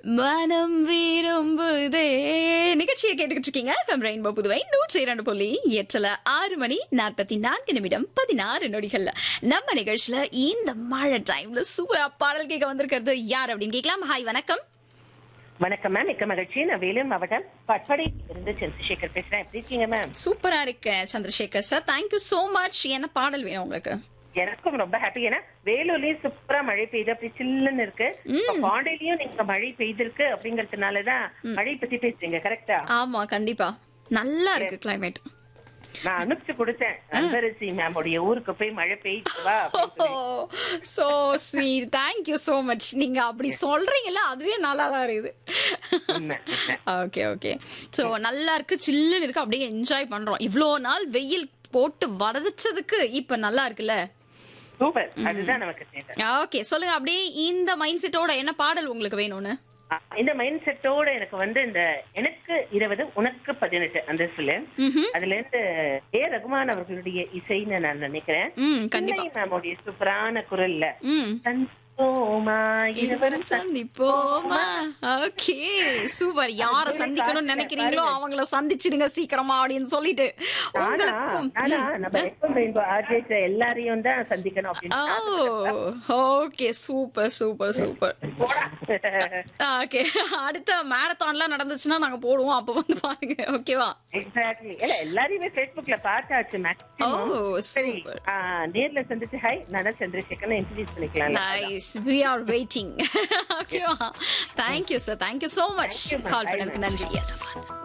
மனம் விரும்புதே நிகழ்ச்சியை கேட்டுக்கிட்டு இருக்கீங்க FM ரெயின்போ புதுவை நூற்றி இரண்டு புள்ளி எட்டுல ஆறு மணி நாற்பத்தி நான்கு நிமிடம் பதினாறு நொடிகள்ல நம்ம நிகழ்ச்சியில இந்த மழை டைம்ல சூப்பரா பாடல் கேட்க வந்திருக்கிறது யார் அப்படின்னு கேட்கலாம் ஹாய் வணக்கம் வணக்கம் மேம் மிக்க மகிழ்ச்சி நான் வேலூர் மாவட்டம் பட்படை இருந்து சந்திரசேகர் பேசுறேன் எப்படி இருக்கீங்க மேம் சூப்பரா இருக்கு Chandrasekar sir thank you so much என்ன பாடல் வேணும் உங்களுக்கு எனக்கும் ரொம்ப ஹாப்பி ஏன்னா வேலூர்லயும் சூப்பரா மழை பெய்யுது அப்படி சில்லுன்னு இருக்கு இப்ப பாண்டியிலயும் நீங்க மழை பெய்திருக்கு அப்படிங்கறதுனாலதான் மழை பத்தி பேசுறீங்க கரெக்டா ஆமா கண்டிப்பா நல்லா இருக்கு கிளைமேட் நான் அனுப்பிச்சு கொடுத்தேன் அன்பரசி மேம் உடைய ஊருக்கு போய் மழை பெய்யுது வா அப்படின்னு சொல்லி. So sweet thank you so much நீங்க அப்படி சொல்றீங்கல்ல அதுவே நல்லா தான் இருக்குது உண்மை, உண்மை. ஓகே ஓகே சோ நல்லா இருக்கு சில்லுன்னு இருக்கு அப்படியே என்ஜாய் பண்றோம் இவ்ளோ நாள் வெயில் போட்டு வதச்சதுக்கு இப்ப நல்லா இருக்குல்ல சூப்பர் அதுதான் நமக்கு தேவை ஓகே சொல்லுங்க அப்படியே இந்த மைண்ட் செட்டோட என்ன பாடல் உங்களுக்கு வேணும்னு அஹ் இந்த மைண்ட் செட்டோட எனக்கு வந்து இந்த எனக்கு இருபது உனக்கு பதினெட்டு அந்த சொல்லு ம்ஹும். அதுல இருந்து ஏ ரகுமான் அவர்களுடைய இசைன்னு நான் நினைக்கிறேன் ம் கண்டிப்பா மேமோடைய சூப்பரான குரல்ல ம் சந்தோமா இருவரும் சந்திப்போமா ஓகே சூப்பர் யார சந்திக்கணும்னு நினைக்கிறீங்களோ அவங்கள சந்திச்சிடுங்க சீக்கிரமா அப்படின்னு சொல்லிட்டு உங்களுக்கும் நம்ம FM ரெயின்போ RJs எல்லாரையும் தான் சந்திக்கணும் அப்படின்னு okay super super super okay அடுத்த மேரத்தான்லாம் நடந்துச்சுன்னா நாங்க போடுவோம் அப்ப வந்து பாருங்க ஓகேவா எக்ஸாக்ட்லி இல்ல எல்லாரையுமே Facebookல பார்த்தாச்சு ஓ மேக்ஸிமம் சரி சூப்பர் ஆ, நேர்ல சந்திச்சு ஹாய் நான் சந்திரசேகர் இன்ட்ரடியூஸ் பண்ணிக்கலாம் நைஸ் வி ஆர் வெயிட்டிங் ஓகேவா thank you sir thank you so much Thank you, ma'am. Call Bye, பண்ணதுக்கு ma'am. நன்றி எஸ்